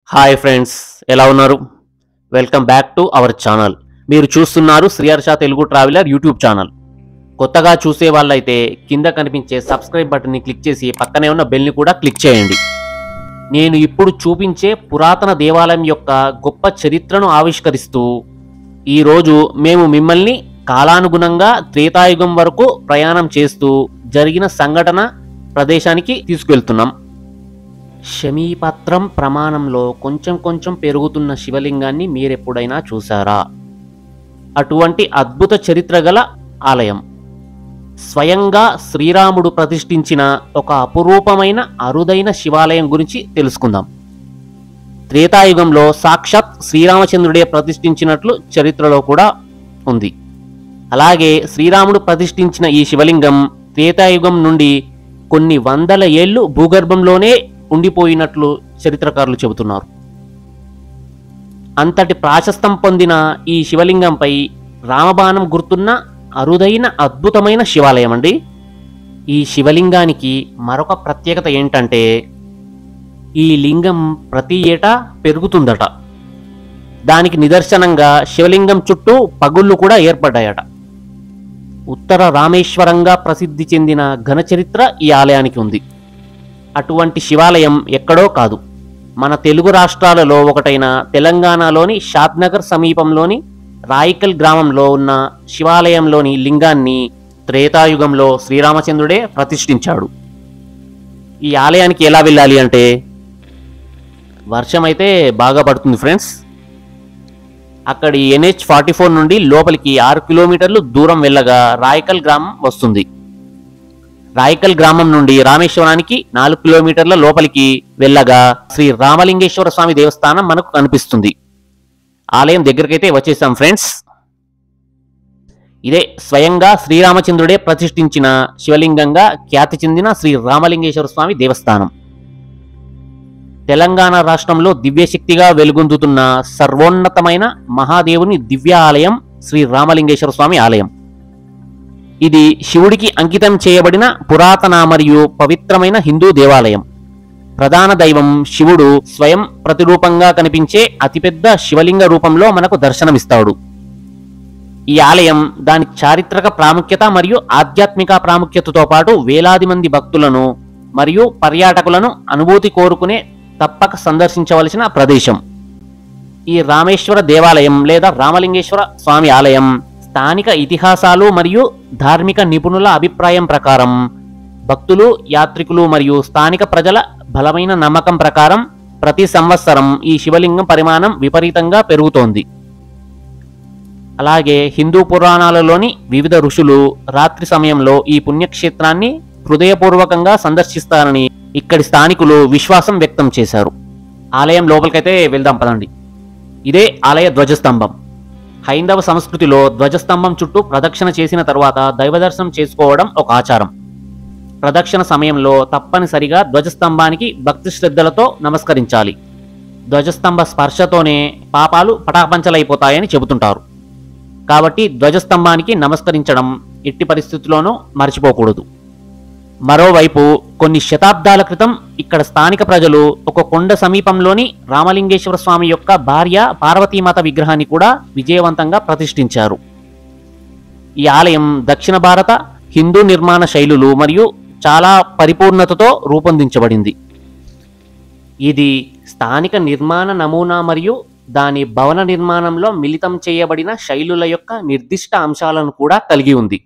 hi friends ఎలా ఉన్నారు welcome back to our channel మీరు చూస్తున్నారు Sriharsha Telugu traveller YouTube channel కొత్తగా చూసే వాళ్ళైతే కింద కనిపించే సబ్స్క్రైబ్ బటన్ని క్లిక్ చేసి పక్కనే ఉన్న బెల్ని కూడా క్లిక్ చేయండి నేను ఇప్పుడు చూపించే పురాతన దేవాలయం యొక్క గొప్ప చరిత్రను ఆవిష్కరిస్తూ ఈరోజు మేము మిమ్మల్ని కాలానుగుణంగా త్రేతాయుగం వరకు ప్రయాణం చేస్తూ జరిగిన సంఘటన ప్రదేశానికి తీసుకెళ్తున్నాం శమీపత్రం ప్రమాణంలో కొంచెం కొంచెం పెరుగుతున్న శివలింగాన్ని మీరెప్పుడైనా చూసారా అటువంటి అద్భుత చరిత్ర గల ఆలయం స్వయంగా శ్రీరాముడు ప్రతిష్ఠించిన ఒక అపురూపమైన అరుదైన శివాలయం గురించి తెలుసుకుందాం త్రేతాయుగంలో సాక్షాత్ శ్రీరామచంద్రుడే ప్రతిష్ఠించినట్లు చరిత్రలో కూడా ఉంది అలాగే శ్రీరాముడు ప్రతిష్ఠించిన ఈ శివలింగం త్రేతాయుగం నుండి కొన్ని వందల ఏళ్ళు భూగర్భంలోనే ఉండిపోయినట్లు చరిత్రకారులు చెబుతున్నారు అంతటి ప్రాశస్తం పొందిన ఈ శివలింగంపై రామబాణం గుర్తున్న అరుదైన అద్భుతమైన శివాలయం అండి ఈ శివలింగానికి మరొక ప్రత్యేకత ఏంటంటే ఈ లింగం ప్రతి ఏటా పెరుగుతుందట దానికి నిదర్శనంగా శివలింగం చుట్టూ పగుళ్ళు కూడా ఏర్పడ్డాయట ఉత్తర రామేశ్వరంగా ప్రసిద్ధి చెందిన ఘన చరిత్ర ఈ ఆలయానికి ఉంది అటువంటి శివాలయం ఎక్కడో కాదు మన తెలుగు రాష్ట్రాలలో ఒకటైన తెలంగాణలోని షాద్నగర్ సమీపంలోని రాయికల్ గ్రామంలో ఉన్న శివాలయంలోని లింగాన్ని త్రేతాయుగంలో శ్రీరామచంద్రుడే ప్రతిష్ఠించాడు ఈ ఆలయానికి ఎలా వెళ్ళాలి అంటే వర్షం అయితే బాగా పడుతుంది ఫ్రెండ్స్ అక్కడి ఎన్హెచ్ ఫార్టీ ఫోర్ నుండి లోపలికి ఆరు కిలోమీటర్లు దూరం వెళ్ళగా రాయకల్ గ్రామం వస్తుంది రాయకల్ గ్రామం నుండి రామేశ్వరానికి నాలుగు కిలోమీటర్ల లోపలికి వెళ్ళగా శ్రీ రామలింగేశ్వర స్వామి దేవస్థానం మనకు కనిపిస్తుంది ఆలయం దగ్గరకైతే వచ్చేసాం ఫ్రెండ్స్ ఇదే స్వయంగా శ్రీరామచంద్రుడే ప్రతిష్ఠించిన శివలింగంగా ఖ్యాతి చెందిన శ్రీ రామలింగేశ్వర స్వామి దేవస్థానం తెలంగాణ రాష్ట్రంలో దివ్యశక్తిగా వెలుగొందుతున్న సర్వోన్నతమైన మహాదేవుని దివ్య ఆలయం శ్రీ రామలింగేశ్వర స్వామి ఆలయం ఇది శివుడికి అంకితం చేయబడిన పురాతన మరియు పవిత్రమైన హిందూ దేవాలయం ప్రధాన దైవం శివుడు స్వయం ప్రతిరూపంగా కనిపించే అతిపెద్ద శివలింగ రూపంలో మనకు దర్శనమిస్తాడు ఈ ఆలయం దాని చారిత్రక ప్రాముఖ్యత మరియు ఆధ్యాత్మిక ప్రాముఖ్యతతో పాటు వేలాది మంది భక్తులను మరియు పర్యాటకులను అనుభూతి కోరుకునే తప్పక సందర్శించవలసిన ప్రదేశం ఈ రామేశ్వర దేవాలయం లేదా రామలింగేశ్వర స్వామి ఆలయం స్థానిక ఇతిహాసాలు మరియు ధార్మిక నిపుణుల అభిప్రాయం ప్రకారం భక్తులు యాత్రికులు మరియు స్థానిక ప్రజల బలమైన నమ్మకం ప్రకారం ప్రతి సంవత్సరం ఈ శివలింగం పరిమాణం విపరీతంగా పెరుగుతోంది అలాగే హిందూ పురాణాలలోని వివిధ ఋషులు రాత్రి సమయంలో ఈ పుణ్యక్షేత్రాన్ని హృదయపూర్వకంగా సందర్శిస్తారని ఇక్కడి స్థానికులు విశ్వాసం వ్యక్తం చేశారు ఆలయం లోపలికైతే వెళ్దాం పదండి ఇదే ఆలయ ధ్వజస్తంభం హైందవ సంస్కృతిలో ధ్వజస్తంభం చుట్టూ ప్రదక్షిణ చేసిన తర్వాత దైవదర్శనం చేసుకోవడం ఒక ఆచారం ప్రదక్షిణ సమయంలో తప్పనిసరిగా ధ్వజస్తంభానికి భక్తి శ్రద్ధలతో నమస్కరించాలి ధ్వజస్తంభ స్పర్శతోనే పాపాలు పటాపంచలైపోతాయని చెబుతుంటారు కాబట్టి ధ్వజస్తంభానికి నమస్కరించడం ఎట్టి పరిస్థితుల్లోనూ మర్చిపోకూడదు మరోవైపు కొన్ని శతాబ్దాల క్రితం ఇక్కడ స్థానిక ప్రజలు ఒక కొండ సమీపంలోని రామలింగేశ్వర స్వామి యొక్క భార్య పార్వతీమాత విగ్రహాన్ని కూడా విజయవంతంగా ప్రతిష్ఠించారు ఈ ఆలయం దక్షిణ భారత హిందూ నిర్మాణ శైలులు మరియు చాలా పరిపూర్ణతతో రూపొందించబడింది ఇది స్థానిక నిర్మాణ నమూనా మరియు దాని భవన నిర్మాణంలో మిళితం చేయబడిన శైలుల యొక్క నిర్దిష్ట అంశాలను కూడా కలిగి ఉంది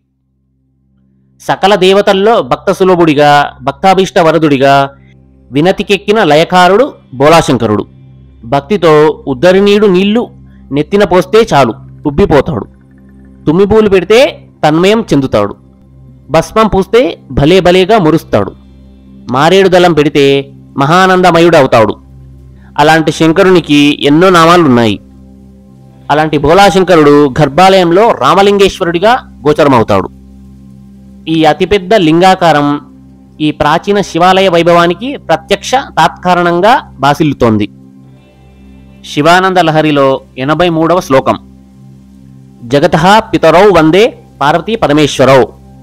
సకల దేవతల్లో భక్త సులభుడిగా భక్తాభీష్ట వరదుడిగా వినతికెక్కిన లయకారుడు బోలాశంకరుడు భక్తితో ఉద్దరినీడు నీళ్లు నెత్తిన పోస్తే చాలు ఉబ్బిపోతాడు తుమ్మిపూలు పెడితే తన్మయం చెందుతాడు భస్మం పూస్తే భలే భలేగా మురుస్తాడు మారేడు దళం పెడితే మహానందమయుడు అవుతాడు అలాంటి శంకరునికి ఎన్నో నామాలున్నాయి అలాంటి భోలాశంకరుడు గర్భాలయంలో రామలింగేశ్వరుడిగా గోచరమవుతాడు ఈ అతిపెద్ద లింగాకారం ఈ ప్రాచీన శివాలయ వైభవానికి ప్రత్యక్ష తాత్కారణంగా బాసిల్లుతోంది శివానంద లహరిలో ఎనభై మూడవ శ్లోకం జగత పితరౌ వందే పార్వతీ పరమేశ్వరౌ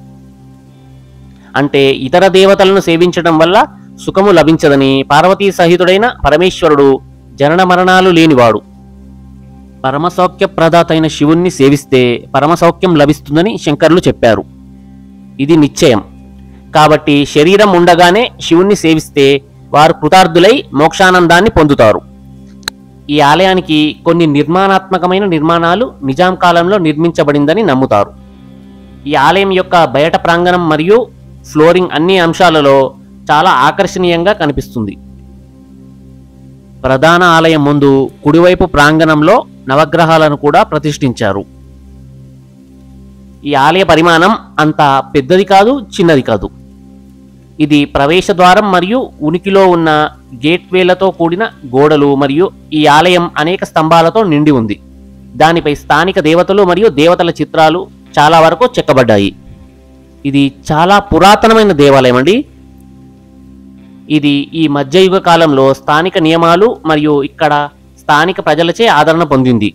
అంటే ఇతర దేవతలను సేవించడం వల్ల సుఖము లభించదని పార్వతీ సహితుడైన పరమేశ్వరుడు జనన మరణాలు లేనివాడు పరమసౌఖ్య ప్రదాత అయిన శివుణ్ణి సేవిస్తే పరమసౌఖ్యం లభిస్తుందని శంకరులు చెప్పారు ఇది నిశ్చయం కాబట్టి శరీరం ఉండగానే శివుణ్ణి సేవిస్తే వారు కృతార్థులై మోక్షానందాన్ని పొందుతారు ఈ ఆలయానికి కొన్ని నిర్మాణాత్మకమైన నిర్మాణాలు నిజాం కాలంలో నిర్మించబడిందని నమ్ముతారు ఈ ఆలయం యొక్క బయట ప్రాంగణం మరియు ఫ్లోరింగ్ అన్ని అంశాలలో చాలా ఆకర్షణీయంగా కనిపిస్తుంది ప్రధాన ఆలయం ముందు కుడివైపు ప్రాంగణంలో నవగ్రహాలను కూడా ప్రతిష్ఠించారు ఈ ఆలయ పరిమాణం అంత పెద్దది కాదు చిన్నది కాదు ఇది ప్రవేశ ద్వారం మరియు ఉనికిలో ఉన్న గేట్వేలతో కూడిన గోడలు మరియు ఈ ఆలయం అనేక స్తంభాలతో నిండి ఉంది దానిపై స్థానిక దేవతలు మరియు దేవతల చిత్రాలు చాలా వరకు చెక్కబడ్డాయి ఇది చాలా పురాతనమైన దేవాలయం అండి ఇది ఈ మధ్యయుగ కాలంలో స్థానిక నియమాలు మరియు ఇక్కడ స్థానిక ప్రజలచే ఆదరణ పొందింది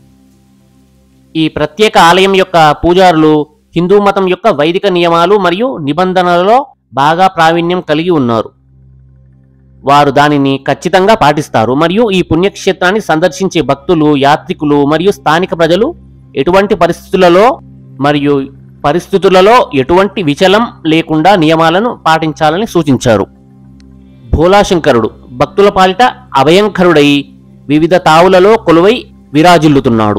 ఈ ప్రత్యేక ఆలయం యొక్క పూజారులు హిందూ మతం యొక్క వైదిక నియమాలు మరియు నిబంధనలలో బాగా ప్రావీణ్యం కలిగి ఉన్నారు వారు దానిని ఖచ్చితంగా పాటిస్తారు మరియు ఈ పుణ్యక్షేత్రాన్ని సందర్శించే భక్తులు యాత్రికులు మరియు స్థానిక ప్రజలు ఎటువంటి పరిస్థితులలో మరియు పరిస్థితులలో ఎటువంటి విచలం లేకుండా నియమాలను పాటించాలని సూచించారు భోలాశంకరుడు భక్తుల పాలిట అభయంకరుడై వివిధ తావులలో కొలువై విరాజిల్లుతున్నాడు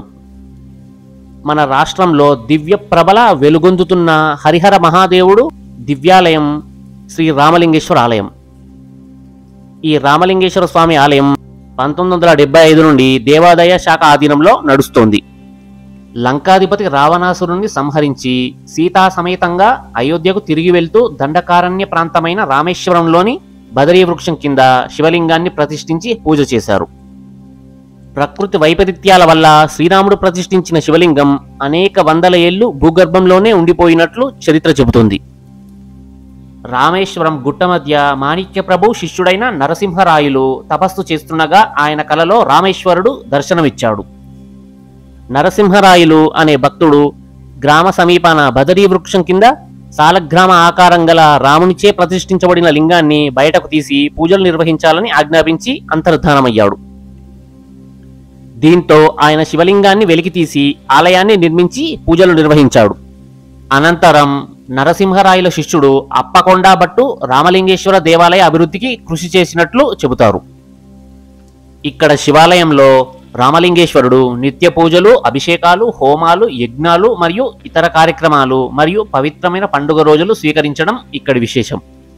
మన రాష్ట్రంలో దివ్య ప్రబల వెలుగొందుతున్న హరిహర మహాదేవుడు దివ్యాలయం శ్రీ రామలింగేశ్వర ఆలయం ఈ రామలింగేశ్వర స్వామి ఆలయం పంతొమ్మిది వందల డెబ్బై ఐదు నుండి దేవాదాయ శాఖ ఆధీనంలో నడుస్తోంది లంకాధిపతి రావణాసురుణ్ణి సంహరించి సీతా సమేతంగా అయోధ్యకు తిరిగి వెళ్తూ దండకారణ్య ప్రాంతమైన రామేశ్వరంలోని బదరీ వృక్షం కింద శివలింగాన్ని ప్రతిష్ఠించి పూజ చేశారు ప్రకృతి వైపరీత్యాల వల్ల శ్రీరాముడు ప్రతిష్ఠించిన శివలింగం అనేక వందల ఏళ్లు భూగర్భంలోనే ఉండిపోయినట్లు చరిత్ర చెబుతుంది రామేశ్వరం గుట్ట మధ్య మాణిక్య ప్రభు శిష్యుడైన నరసింహరాయులు తపస్సు చేస్తుండగా ఆయన కలలో రామేశ్వరుడు దర్శనమిచ్చాడు నరసింహరాయులు అనే భక్తుడు గ్రామ సమీపాన బదరీ వృక్షం కింద సాలగ్రామ ఆకారం గల రామునిచే ప్రతిష్ఠించబడిన లింగాన్ని బయటకు తీసి పూజలు నిర్వహించాలని ఆజ్ఞాపించి అంతర్ధానమయ్యాడు దీంతో ఆయన శివలింగాన్ని వెలికితీసి ఆలయాన్ని నిర్మించి పూజలు నిర్వహించాడు అనంతరం నరసింహరాయల శిష్యుడు అప్పకొండ భట్టు రామలింగేశ్వర దేవాలయ అభివృద్ధికి కృషి చేసినట్లు చెబుతారు ఇక్కడ శివాలయంలో రామలింగేశ్వరుడు నిత్య పూజలు అభిషేకాలు హోమాలు యజ్ఞాలు మరియు ఇతర కార్యక్రమాలు మరియు పవిత్రమైన పండుగ రోజులు స్వీకరించడం ఇక్కడి విశేషం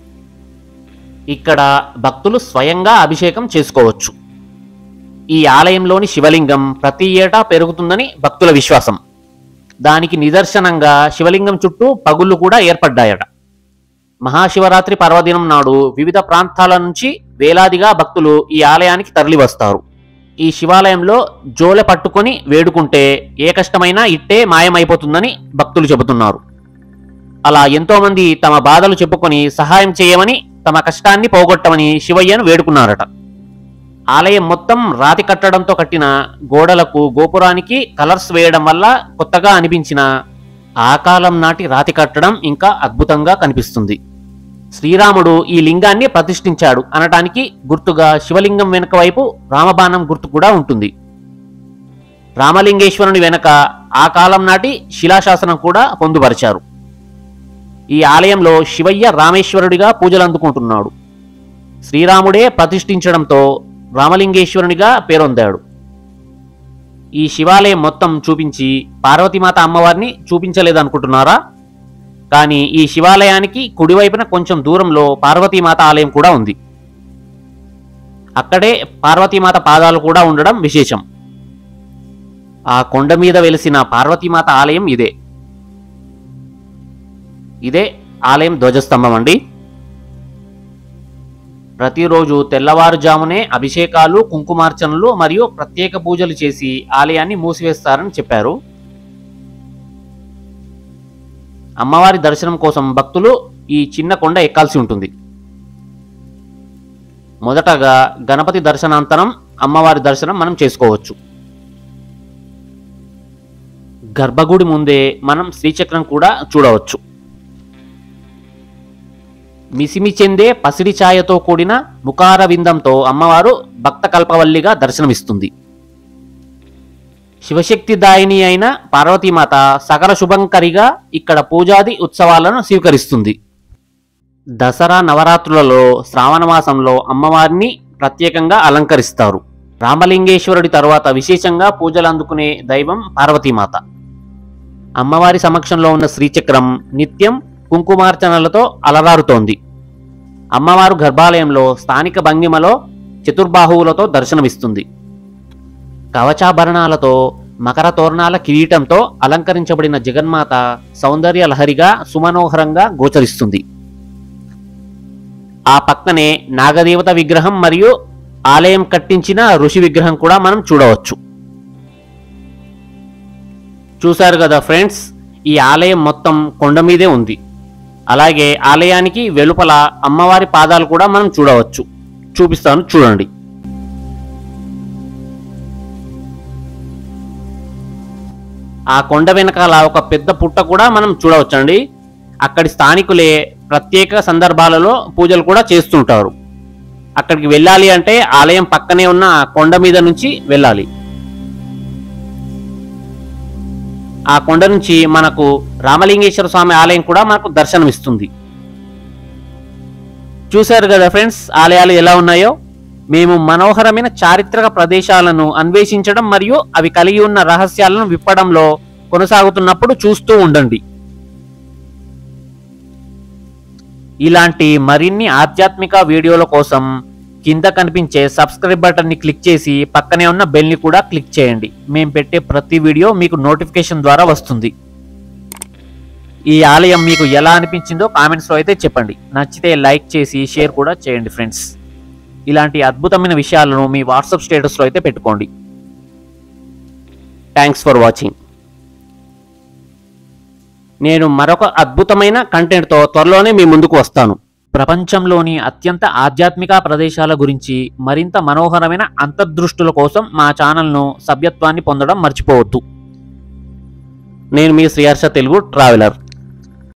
ఇక్కడ భక్తులు స్వయంగా అభిషేకం చేసుకోవచ్చు ఈ ఆలయంలోని శివలింగం ప్రతి ఏటా పెరుగుతుందని భక్తుల విశ్వాసం దానికి నిదర్శనంగా శివలింగం చుట్టూ పగుళ్ళు కూడా ఏర్పడ్డాయట మహాశివరాత్రి పర్వదినం నాడు వివిధ ప్రాంతాల నుంచి వేలాదిగా భక్తులు ఈ ఆలయానికి తరలివస్తారు ఈ శివాలయంలో జోలె పట్టుకొని వేడుకుంటే ఏ కష్టమైనా ఇట్టే మాయమైపోతుందని భక్తులు చెబుతున్నారు అలా ఎంతో మంది తమ బాధలు చెప్పుకొని సహాయం చేయమని తమ కష్టాన్ని పోగొట్టమని శివయ్యను వేడుకున్నారట ఆలయం మొత్తం రాతి కట్టడంతో కట్టిన గోడలకు గోపురానికి కలర్స్ వేయడం వల్ల కొత్తగా అనిపించిన ఆ కాలం నాటి రాతి కట్టడం ఇంకా అద్భుతంగా కనిపిస్తుంది శ్రీరాముడు ఈ లింగాన్ని ప్రతిష్ఠించాడు అనటానికి గుర్తుగా శివలింగం వెనుక వైపు రామబాణం గుర్తు కూడా ఉంటుంది రామలింగేశ్వరుని వెనక ఆ కాలం నాటి శిలాశాసనం కూడా పొందుపరిచారు ఈ ఆలయంలో శివయ్య రామేశ్వరుడిగా పూజలు అందుకుంటున్నాడు శ్రీరాముడే ప్రతిష్ఠించడంతో రామలింగేశ్వరునిగా పేరొందాడు ఈ శివాలయం మొత్తం చూపించి పార్వతీమాత అమ్మవారిని చూపించలేదనుకుంటున్నారా కానీ ఈ శివాలయానికి కుడివైపున కొంచెం దూరంలో పార్వతీమాత ఆలయం కూడా ఉంది అక్కడే పార్వతీమాత పాదాలు కూడా ఉండడం విశేషం ఆ కొండ మీద వెలిసిన పార్వతీమాత ఆలయం ఇదే ఇదే ఆలయం ధ్వజస్తంభం అండి ప్రతిరోజు తెల్లవారుజామునే అభిషేకాలు కుంకుమార్చనలు మరియు ప్రత్యేక పూజలు చేసి ఆలయాన్ని మూసివేస్తారని చెప్పారు అమ్మవారి దర్శనం కోసం భక్తులు ఈ చిన్న కొండ ఎక్కాల్సి ఉంటుంది మొదటగా గణపతి దర్శనాంతరం అమ్మవారి దర్శనం మనం చేసుకోవచ్చు గర్భగుడి ముందే మనం శ్రీచక్రం కూడా చూడవచ్చు మిసిమి చెందే పసిడి ఛాయతో కూడిన ముఖార విందంతో అమ్మవారు భక్త కల్పవల్లిగా దర్శనమిస్తుంది శివశక్తిదాయిని అయిన పార్వతీమాత సకల శుభంకరిగా ఇక్కడ పూజాది ఉత్సవాలను స్వీకరిస్తుంది దసరా నవరాత్రులలో శ్రావణ మాసంలో అమ్మవారిని ప్రత్యేకంగా అలంకరిస్తారు రామలింగేశ్వరుడి తరువాత విశేషంగా పూజలు అందుకునే దైవం పార్వతీమాత అమ్మవారి సమక్షంలో ఉన్న శ్రీచక్రం నిత్యం కుంకుమార్చనలతో అలరారుతోంది అమ్మవారు గర్భాలయంలో స్థానిక భంగిమలో చతుర్బాహువులతో దర్శనమిస్తుంది కవచాభరణాలతో మకర తోరణాల కిరీటంతో అలంకరించబడిన జగన్మాత సౌందర్య లహరిగా సుమనోహరంగా గోచరిస్తుంది ఆ పక్కనే నాగదేవత విగ్రహం మరియు ఆలయం కట్టించిన ఋషి విగ్రహం కూడా మనం చూడవచ్చు చూశారు కదా ఫ్రెండ్స్ ఈ ఆలయం మొత్తం కొండ మీదే ఉంది అలాగే ఆలయానికి వెలుపల అమ్మవారి పాదాలు కూడా మనం చూడవచ్చు చూపిస్తాను చూడండి ఆ కొండ వెనకాల ఒక పెద్ద పుట్ట కూడా మనం చూడవచ్చండి అక్కడి స్థానికులే ప్రత్యేక సందర్భాలలో పూజలు కూడా చేస్తుంటారు అక్కడికి వెళ్ళాలి అంటే ఆలయం పక్కనే ఉన్న ఆ కొండ మీద నుంచి వెళ్ళాలి ఆ కొండ నుంచి మనకు రామలింగేశ్వర స్వామి ఆలయం కూడా మనకు దర్శనమిస్తుంది చూశారు కదా ఫ్రెండ్స్ ఆలయాలు ఎలా ఉన్నాయో మేము మనోహరమైన చారిత్రక ప్రదేశాలను అన్వేషించడం మరియు అవి కలిగి ఉన్న రహస్యాలను విప్పడంలో కొనసాగుతున్నప్పుడు చూస్తూ ఉండండి ఇలాంటి మరిన్ని ఆధ్యాత్మిక వీడియోల కోసం కింద కనిపించే సబ్స్క్రైబ్ బటన్ ని క్లిక్ చేసి పక్కనే ఉన్న బెల్ ని కూడా క్లిక్ చేయండి మేము పెట్టే ప్రతి వీడియో మీకు నోటిఫికేషన్ ద్వారా వస్తుంది ఈ ఆలయం మీకు ఎలా అనిపించిందో కామెంట్స్ లో అయితే చెప్పండి నచ్చితే లైక్ చేసి షేర్ కూడా చేయండి ఫ్రెండ్స్ ఇలాంటి అద్భుతమైన విషయాలను మీ వాట్సాప్ స్టేటస్లో అయితే పెట్టుకోండి థ్యాంక్స్ ఫర్ వాచింగ్ నేను మరొక అద్భుతమైన కంటెంట్తో త్వరలోనే మీ ముందుకు వస్తాను ప్రపంచంలోని అత్యంత ఆధ్యాత్మిక ప్రదేశాల గురించి మరింత మనోహరమైన అంతర్దృష్టుల కోసం మా ఛానల్ను సభ్యత్వాన్ని పొందడం మర్చిపోవద్దు నేను మీ శ్రీహర్ష తెలుగు ట్రావెలర్